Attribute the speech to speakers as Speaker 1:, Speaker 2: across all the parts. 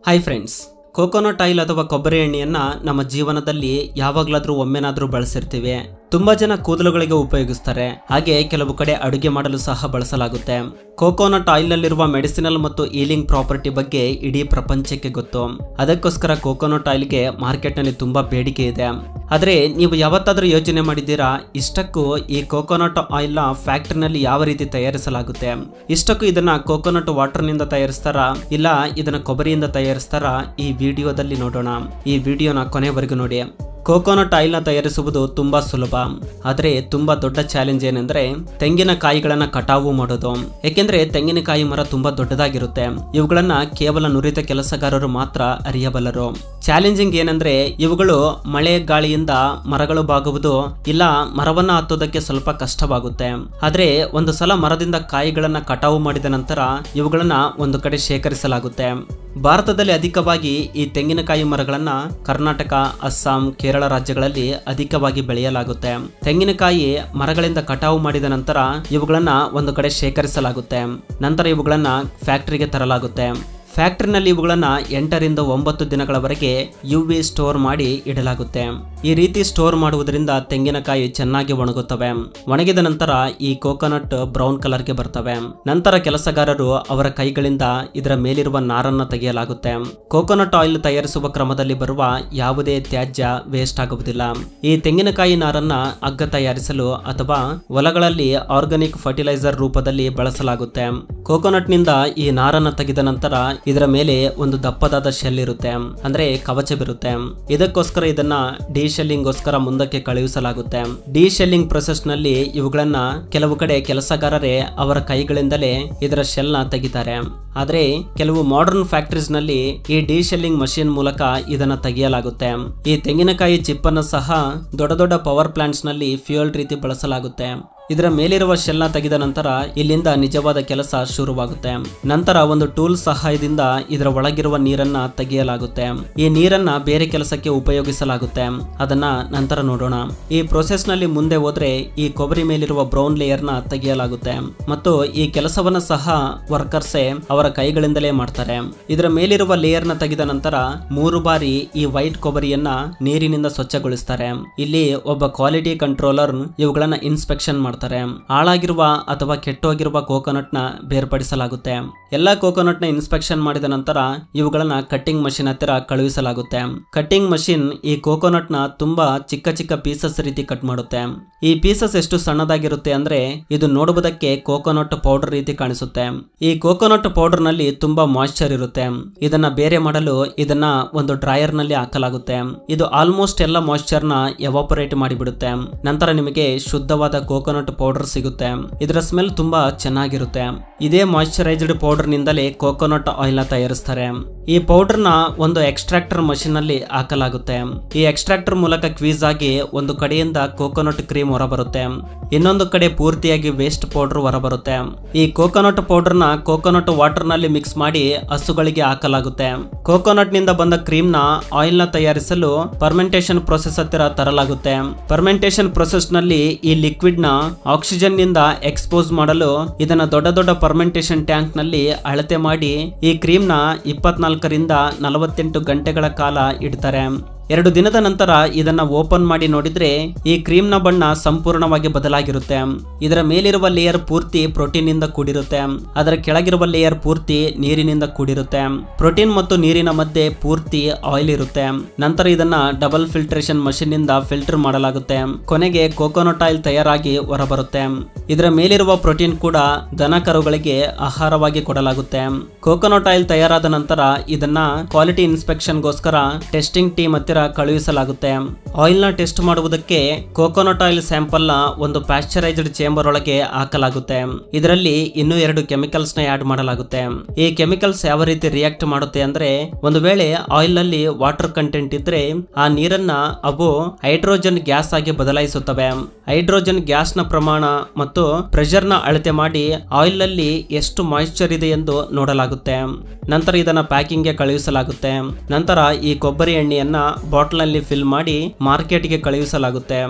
Speaker 1: hi friends coconut oil ಅಥವಾ ಕೊಬ್ಬರಿ ಎಣ್ಣೆಯನ್ನ ನಮ್ಮ ಜೀವನದಲ್ಲಿ ಯಾವಾಗಲಾದ್ರೂ ಒಮ್ಮೆನಾದ್ರೂ ಬಳಸಿರ್ತೀವಿ ತುಂಬಾ ಜನ ಕೂದಲುಗಳಿಗೆ ಉಪಯೋಗಿಸ್ತಾರೆ ಹಾಗೆ ಕೆಲವು ಕಡೆ ಅಡುಗೆ ಮಾಡಲು ಸಹ ಬಳಸಲಾಗುತ್ತೆ ಕೋಕೋನಟ್ ಆಯಿಲ್ನಲ್ಲಿರುವ ಮೆಡಿಸಿನಲ್ ಮತ್ತು ಈಲಿಂಗ್ ಪ್ರಾಪರ್ಟಿ ಬಗ್ಗೆ ಇಡೀ ಪ್ರಪಂಚಕ್ಕೆ ಗೊತ್ತು ಅದಕ್ಕೋಸ್ಕರ ಕೋಕೋನಟ್ ಆಯಿಲ್ಗೆ ಮಾರ್ಕೆಟ್ನಲ್ಲಿ ತುಂಬಾ ಬೇಡಿಕೆ ಇದೆ ಆದರೆ ನೀವು ಯಾವತ್ತಾದ್ರೂ ಯೋಚನೆ ಮಾಡಿದ್ದೀರಾ ಇಷ್ಟಕ್ಕೂ ಈ ಕೋಕೋನಟ್ ಆಯಿಲ್ನ ಫ್ಯಾಕ್ಟ್ರಿನಲ್ಲಿ ಯಾವ ರೀತಿ ತಯಾರಿಸಲಾಗುತ್ತೆ ಇಷ್ಟಕ್ಕೂ ಇದನ್ನ ಕೋಕೋನಟ್ ವಾಟರ್ನಿಂದ ತಯಾರಿಸ್ತಾರಾ ಇಲ್ಲ ಇದನ್ನ ಕೊಬ್ಬರಿಯಿಂದ ತಯಾರಿಸ್ತಾರಾ ಈ ವಿಡಿಯೋದಲ್ಲಿ ನೋಡೋಣ ಈ ವಿಡಿಯೋನ ಕೊನೆವರೆಗೂ ನೋಡಿ ಕೋಕೋನಟ್ ಆಯಿಲ್ನ ತಯಾರಿಸುವುದು ತುಂಬಾ ಸುಲಭ ಆದರೆ ತುಂಬಾ ದೊಡ್ಡ ಚಾಲೆಂಜ್ ಏನೆಂದ್ರೆ ತೆಂಗಿನಕಾಯಿಗಳನ್ನ ಕಟಾವು ಮಾಡೋದು ಏಕೆಂದ್ರೆ ತೆಂಗಿನಕಾಯಿ ಮರ ತುಂಬಾ ದೊಡ್ಡದಾಗಿರುತ್ತೆ ಇವುಗಳನ್ನ ಕೇವಲ ನುರಿತ ಕೆಲಸಗಾರರು ಮಾತ್ರ ಅರಿಯಬಲ್ಲರು ಚಾಲೆಂಜಿಂಗ್ ಏನಂದ್ರೆ ಇವುಗಳು ಮಳೆ ಗಾಳಿಯಿಂದ ಮರಗಳು ಬಾಗುವುದು ಇಲ್ಲ ಮರವನ್ನ ಹತ್ತೋದಕ್ಕೆ ಸ್ವಲ್ಪ ಕಷ್ಟವಾಗುತ್ತೆ ಆದ್ರೆ ಒಂದು ಸಲ ಮರದಿಂದ ಕಾಯಿಗಳನ್ನ ಕಟಾವು ಮಾಡಿದ ನಂತರ ಇವುಗಳನ್ನ ಒಂದು ಕಡೆ ಶೇಖರಿಸಲಾಗುತ್ತೆ ಭಾರತದಲ್ಲಿ ಅಧಿಕವಾಗಿ ಈ ತೆಂಗಿನಕಾಯಿ ಮರಗಳನ್ನ ಕರ್ನಾಟಕ ಅಸ್ಸಾಂ ಕೇರಳ ರಾಜ್ಯಗಳಲ್ಲಿ ಅಧಿಕವಾಗಿ ಬೆಳೆಯಲಾಗುತ್ತೆ ತೆಂಗಿನಕಾಯಿ ಮರಗಳಿಂದ ಕಟಾವು ಮಾಡಿದ ನಂತರ ಇವುಗಳನ್ನ ಒಂದು ಕಡೆ ಶೇಖರಿಸಲಾಗುತ್ತೆ ನಂತರ ಇವುಗಳನ್ನ ಫ್ಯಾಕ್ಟರಿಗೆ ತರಲಾಗುತ್ತೆ ಫ್ಯಾಕ್ಟರಿನಲ್ಲಿ ಇವುಗಳನ್ನ ಎಂಟರಿಂದ ಒಂಬತ್ತು ದಿನಗಳವರೆಗೆ ಯು ವಿ ಸ್ಟೋರ್ ಮಾಡಿ ಇಡಲಾಗುತ್ತೆ ಈ ರೀತಿ ಸ್ಟೋರ್ ಮಾಡುವುದರಿಂದ ತೆಂಗಿನಕಾಯಿ ಚೆನ್ನಾಗಿ ಒಣಗುತ್ತವೆ ಒಣಗಿದ ನಂತರ ಈ ಕೋಕೋನಟ್ ಬ್ರೌನ್ ಕಲರ್ಗೆ ಬರ್ತವೆ ನಂತರ ಕೆಲಸಗಾರರು ಅವರ ಕೈಗಳಿಂದ ಇದರ ಮೇಲಿರುವ ನಾರನ್ನ ತೆಗೆಯಲಾಗುತ್ತೆ ಕೋಕೋನಟ್ ಆಯಿಲ್ ತಯಾರಿಸುವ ಕ್ರಮದಲ್ಲಿ ಬರುವ ಯಾವುದೇ ತ್ಯಾಜ್ಯ ವೇಸ್ಟ್ ಆಗುವುದಿಲ್ಲ ಈ ತೆಂಗಿನಕಾಯಿ ನಾರನ್ನ ಹಗ್ಗ ತಯಾರಿಸಲು ಅಥವಾ ಹೊಲಗಳಲ್ಲಿ ಆರ್ಗಾನಿಕ್ ಫರ್ಟಿಲೈಸರ್ ರೂಪದಲ್ಲಿ ಬಳಸಲಾಗುತ್ತೆ ಕೋಕೋನಟ್ನಿಂದ ಈ ನಾರನ್ನ ತೆಗೆದ ನಂತರ ಇದರ ಮೇಲೆ ಒಂದು ದಪ್ಪದಾದ ಶೆಲ್ ಇರುತ್ತೆ ಅಂದ್ರೆ ಕವಚವಿರುತ್ತೆ ಇದಕ್ಕೋಸ್ಕರ ಇದನ್ನ ಡಿ ಶೆಲ್ಲಿಂಗ್ಗೋಸ್ಕರ ಮುಂದಕ್ಕೆ ಕಳುಹಿಸಲಾಗುತ್ತೆ ಡಿ ಶೆಲ್ಲಿಂಗ್ ಪ್ರೊಸೆಸ್ ನಲ್ಲಿ ಇವುಗಳನ್ನ ಕೆಲವು ಕಡೆ ಕೆಲಸಗಾರರೇ ಅವರ ಕೈಗಳಿಂದಲೇ ಇದರ ಶೆಲ್ ನ ತೆಗಿತಾರೆ ಆದ್ರೆ ಕೆಲವು ಮಾಡರ್ನ್ ಫ್ಯಾಕ್ಟರೀಸ್ ನಲ್ಲಿ ಈ ಡಿ ಶೆಲ್ಲಿಂಗ್ ಮಷಿನ್ ಮೂಲಕ ಇದನ್ನ ತೆಗೆಯಲಾಗುತ್ತೆ ಈ ತೆಂಗಿನಕಾಯಿ ಚಿಪ್ ಅನ್ನು ಸಹ ದೊಡ್ಡ ದೊಡ್ಡ ಪವರ್ ಪ್ಲಾಂಟ್ಸ್ ನಲ್ಲಿ ಫ್ಯೂಯಲ್ ರೀತಿ ಬಳಸಲಾಗುತ್ತೆ ಇದರ ಮೇಲಿರುವ ಶೆಲ್ನ ತೆಗೆದ ನಂತರ ಇಲ್ಲಿಂದ ನಿಜವಾದ ಕೆಲಸ ಶುರುವಾಗುತ್ತೆ ನಂತರ ಒಂದು ಟೂಲ್ ಸಹಾಯದಿಂದ ಇದರ ಒಳಗಿರುವ ನೀರನ್ನ ತೆಗೆಯಲಾಗುತ್ತೆ ಈ ನೀರನ್ನ ಬೇರೆ ಕೆಲಸಕ್ಕೆ ಉಪಯೋಗಿಸಲಾಗುತ್ತೆ ಅದನ್ನ ನಂತರ ನೋಡೋಣ ಈ ಪ್ರೊಸೆಸ್ ನಲ್ಲಿ ಮುಂದೆ ಹೋದ್ರೆ ಈ ಕೊಬ್ಬರಿ ಮೇಲಿರುವ ಬ್ರೌನ್ ಲೇಯರ್ ನ ತೆಗೆಯಲಾಗುತ್ತೆ ಮತ್ತು ಈ ಕೆಲಸವನ್ನ ಸಹ ವರ್ಕರ್ಸೇ ಅವರ ಕೈಗಳಿಂದಲೇ ಮಾಡ್ತಾರೆ ಇದರ ಮೇಲಿರುವ ಲೇಯರ್ ನ ತೆಗೆದ ನಂತರ ಮೂರು ಬಾರಿ ಈ ವೈಟ್ ಕೊಬ್ಬರಿಯನ್ನ ನೀರಿನಿಂದ ಸ್ವಚ್ಛಗೊಳಿಸ್ತಾರೆ ಇಲ್ಲಿ ಒಬ್ಬ ಕ್ವಾಲಿಟಿ ಕಂಟ್ರೋಲರ್ ಇವುಗಳನ್ನ ಇನ್ಸ್ಪೆಕ್ಷನ್ ಮಾಡ್ತಾರೆ ಹಾಳಾಗಿರುವ ಅಥವಾ ಕೆಟ್ಟೋಗಿರುವ ಕೋಕೋನಟ್ ನ ಬೇರ್ಪಡಿಸಲಾಗುತ್ತೆ ಎಲ್ಲಾ ಕೋಕೋನಟ್ ನ ಇನ್ಸ್ಪೆಕ್ಷನ್ ಮಾಡಿದ ನಂತರ ಇವುಗಳನ್ನ ಕಟ್ಟಿಂಗ್ ಮಷಿನ್ ಹತ್ತಿರ ಕಳುಹಿಸಲಾಗುತ್ತೆ ಕಟ್ಟಿಂಗ್ ಮಷಿನ್ ಈ ಕೋಕೋನಟ್ ನ ತುಂಬಾ ಚಿಕ್ಕ ಚಿಕ್ಕ ಪೀಸಸ್ ರೀತಿ ಕಟ್ ಮಾಡುತ್ತೆ ಈ ಪೀಸಸ್ ಎಷ್ಟು ಸಣ್ಣದಾಗಿರುತ್ತೆ ಅಂದ್ರೆ ಇದು ನೋಡುವುದಕ್ಕೆ ಕೋಕೋನಟ್ ಪೌಡರ್ ರೀತಿ ಕಾಣಿಸುತ್ತೆ ಈ ಕೋಕೋನಟ್ ಪೌಡರ್ ನಲ್ಲಿ ತುಂಬಾ ಮಾಯಿಶ್ಚರ್ ಇರುತ್ತೆ ಇದನ್ನ ಬೇರೆ ಮಾಡಲು ಇದನ್ನ ಒಂದು ಡ್ರೈಯರ್ ನಲ್ಲಿ ಹಾಕಲಾಗುತ್ತೆ ಇದು ಆಲ್ಮೋಸ್ಟ್ ಎಲ್ಲ ಮಾಯಿಶ್ಚರ್ ನ ಎವಾಪರೇಟ್ ಮಾಡಿಬಿಡುತ್ತೆ ನಂತರ ನಿಮಗೆ ಶುದ್ಧವಾದ ಕೋಕೋನಟ್ ಪೌಡರ್ ಸಿಗುತ್ತೆ ಇದರ ಸ್ಮೆಲ್ ತುಂಬಾ ಚೆನ್ನಾಗಿರುತ್ತೆ ಇದೇ ಮಾಯಿಶ್ಚರೈಸ್ಡ್ ಪೌಡರ್ ನಿಂದಲೇ ಕೋಕೋನಟ್ ಆಯಿಲ್ ನ ತಯಾರಿಸ್ತಾರೆ ಈ ಪೌಡರ್ ನ ಒಂದು ಎಕ್ಸ್ಟ್ರಾಕ್ಟರ್ ಮಷಿನ್ ನಲ್ಲಿ ಹಾಕಲಾಗುತ್ತೆ ಈ ಎಕ್ಸ್ಟ್ರಾಕ್ಟರ್ ಮೂಲಕ ಕ್ವೀಸ್ ಆಗಿ ಒಂದು ಕಡೆಯಿಂದ ಕೋಕೋನಟ್ ಕ್ರೀಮ್ ಹೊರಬರುತ್ತೆ ಇನ್ನೊಂದು ಕಡೆ ಪೂರ್ತಿಯಾಗಿ ವೇಸ್ಟ್ ಪೌಡರ್ ಹೊರಬರುತ್ತೆ ಈ ಕೋಕೋನಟ್ ಪೌಡರ್ ನ ಕೋಕೋನಟ್ ವಾಟರ್ ನಲ್ಲಿ ಮಿಕ್ಸ್ ಮಾಡಿ ಹಸುಗಳಿಗೆ ಹಾಕಲಾಗುತ್ತೆ ಕೋಕೋನಟ್ ನಿಂದ ಬಂದ ಕ್ರೀಮ್ ನ ಆಯಿಲ್ ನ ತಯಾರಿಸಲು ಪರ್ಮೆಂಟೇಶನ್ ಪ್ರೊಸೆಸ್ ಹತ್ತಿರ ತರಲಾಗುತ್ತೆ ಪರ್ಮೆಂಟೇಶನ್ ಪ್ರೊಸೆಸ್ ನಲ್ಲಿ ಈ ಲಿಕ್ವಿಡ್ ನ ಆಕ್ಸಿಜನ್ ನಿಂದ ಎಕ್ಸ್ಪೋಸ್ ಮಾಡಲು ಇದನ್ನ ದೊಡ್ಡ ದೊಡ್ಡ ಪರ್ಮೆಂಟೇಶನ್ ಟ್ಯಾಂಕ್ ನಲ್ಲಿ ಅಳತೆ ಮಾಡಿ ಈ ಕ್ರೀಮ್ ನ ಇಪ್ಪತ್ನಾಲ್ಕರಿಂದ ನಲವತ್ತೆಂಟು ಗಂಟೆಗಳ ಕಾಲ ಇಡ್ತಾರೆ ಎರಡು ದಿನದ ನಂತರ ಇದನ್ನ ಓಪನ್ ಮಾಡಿ ನೋಡಿದ್ರೆ ಈ ಕ್ರೀಮ್ ನ ಬಣ್ಣ ಸಂಪೂರ್ಣವಾಗಿ ಬದಲಾಗಿರುತ್ತೆ ಇದರ ಮೇಲಿರುವ ಲೇಯರ್ ಪೂರ್ತಿ ಪ್ರೋಟೀನ್ ನಿಂದ ಕೂಡಿರುತ್ತೆ ಅದರ ಕೆಳಗಿರುವ ಲೇಯರ್ ಪೂರ್ತಿ ನೀರಿನಿಂದ ಕೂಡಿರುತ್ತೆ ಪ್ರೋಟೀನ್ ಮತ್ತು ನೀರಿನ ಮಧ್ಯೆ ಪೂರ್ತಿ ಆಯಿಲ್ ಇರುತ್ತೆ ನಂತರ ಇದನ್ನ ಡಬಲ್ ಫಿಲ್ಟ್ರೇಷನ್ ಮಷಿನ್ ನಿಂದ ಫಿಲ್ಟರ್ ಮಾಡಲಾಗುತ್ತೆ ಕೊನೆಗೆ ಕೋಕೋನಟ್ ಆಯಿಲ್ ತಯಾರಾಗಿ ಹೊರಬರುತ್ತೆ ಇದರ ಮೇಲಿರುವ ಪ್ರೋಟೀನ್ ಕೂಡ ದನ ಕರುಗಳಿಗೆ ಆಹಾರವಾಗಿ ಕೊಡಲಾಗುತ್ತೆ ಕೋಕೋನಟ್ ಆಯಿಲ್ ತಯಾರಾದ ನಂತರ ಇದನ್ನ ಕ್ವಾಲಿಟಿ ಇನ್ಸ್ಪೆಕ್ಷನ್ಗೋಸ್ಕರ ಟೆಸ್ಟಿಂಗ್ ಟೀಮ್ ಹತ್ತಿರ ಕಳುಹಿಸಲಾಗುತ್ತೆ ಆಯಿಲ್ ನ ಟೆಸ್ಟ್ ಮಾಡುವುದಕ್ಕೆ ಕೋಕೋನಟ್ ಆಯಿಲ್ ಸ್ಯಾಂಪಲ್ ನ ಒಂದು ಪ್ಯಾಶ್ಚರೈಸ್ಡ್ ಚೇಂಬರ್ ಒಳಗೆ ಹಾಕಲಾಗುತ್ತೆ ಇದರಲ್ಲಿ ಇನ್ನೂ ಎರಡು ಕೆಮಿಕಲ್ಸ್ ನ ಆಡ್ ಮಾಡಲಾಗುತ್ತೆ ಈ ಕೆಮಿಕಲ್ಸ್ ಯಾವ ರೀತಿ ರಿಯಾಕ್ಟ್ ಮಾಡುತ್ತೆ ಅಂದ್ರೆ ಒಂದು ವೇಳೆ ಆಯಿಲ್ ನಲ್ಲಿ ವಾಟರ್ ಕಂಟೆಂಟ್ ಇದ್ರೆ ಆ ನೀರನ್ನ ಅವು ಹೈಡ್ರೋಜನ್ ಗ್ಯಾಸ್ ಆಗಿ ಬದಲಾಯಿಸುತ್ತವೆ ಹೈಡ್ರೋಜನ್ ಗ್ಯಾಸ್ ನ ಪ್ರಮಾಣ ಮತ್ತು ಪ್ರೆಷರ್ ನ ಅಳತೆ ಮಾಡಿ ಆಯಿಲ್ ನಲ್ಲಿ ಎಷ್ಟು ಮಾಯಿಶ್ಚರ್ ಇದೆ ಎಂದು ನೋಡಲಾಗುತ್ತೆ ನಂತರ ಇದನ್ನ ಪ್ಯಾಕಿಂಗ್ ಗೆ ಕಳುಹಿಸಲಾಗುತ್ತೆ ನಂತರ ಈ ಕೊಬ್ಬರಿ ಎಣ್ಣೆಯನ್ನ ಬಾಟಲ್ ನಲ್ಲಿ ಫಿಲ್ ಮಾಡಿ ಮಾರ್ಕೆಟ್ಗೆ ಕಳುಹಿಸಲಾಗುತ್ತೆ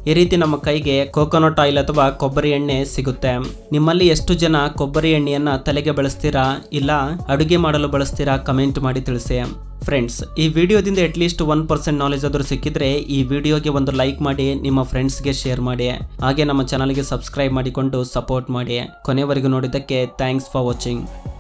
Speaker 1: ಈ ರೀತಿ ನಮ್ಮ ಕೈಗೆ ಕೋಕೋನಟ್ ಆಯಿಲ್ ಅಥವಾ ಕೊಬ್ಬರಿ ಎಣ್ಣೆ ಸಿಗುತ್ತೆ ನಿಮ್ಮಲ್ಲಿ ಎಷ್ಟು ಜನ ಕೊಬ್ಬರಿ ಎಣ್ಣೆಯನ್ನ ತಲೆಗೆ ಬಳಸ್ತೀರಾ ಇಲ್ಲ ಅಡುಗೆ ಮಾಡಲು ಬಳಸ್ತೀರಾ ಕಮೆಂಟ್ ಮಾಡಿ ತಿಳಿಸಿ ಫ್ರೆಂಡ್ಸ್ ಈ ವಿಡಿಯೋದಿಂದ ಅಟ್ಲೀಸ್ಟ್ ಒನ್ ಪರ್ಸೆಂಟ್ ನಾಲೆಜ್ ಆದರೂ ಸಿಕ್ಕಿದ್ರೆ ಈ ವಿಡಿಯೋಗೆ ಒಂದು ಲೈಕ್ ಮಾಡಿ ನಿಮ್ಮ ಫ್ರೆಂಡ್ಸ್ಗೆ ಶೇರ್ ಮಾಡಿ ಹಾಗೆ ನಮ್ಮ ಚಾನಲ್ಗೆ ಸಬ್ಸ್ಕ್ರೈಬ್ ಮಾಡಿಕೊಂಡು ಸಪೋರ್ಟ್ ಮಾಡಿ ಕೊನೆವರೆಗೂ ನೋಡಿದ್ದಕ್ಕೆ ಥ್ಯಾಂಕ್ಸ್ ಫಾರ್ ವಾಚಿಂಗ್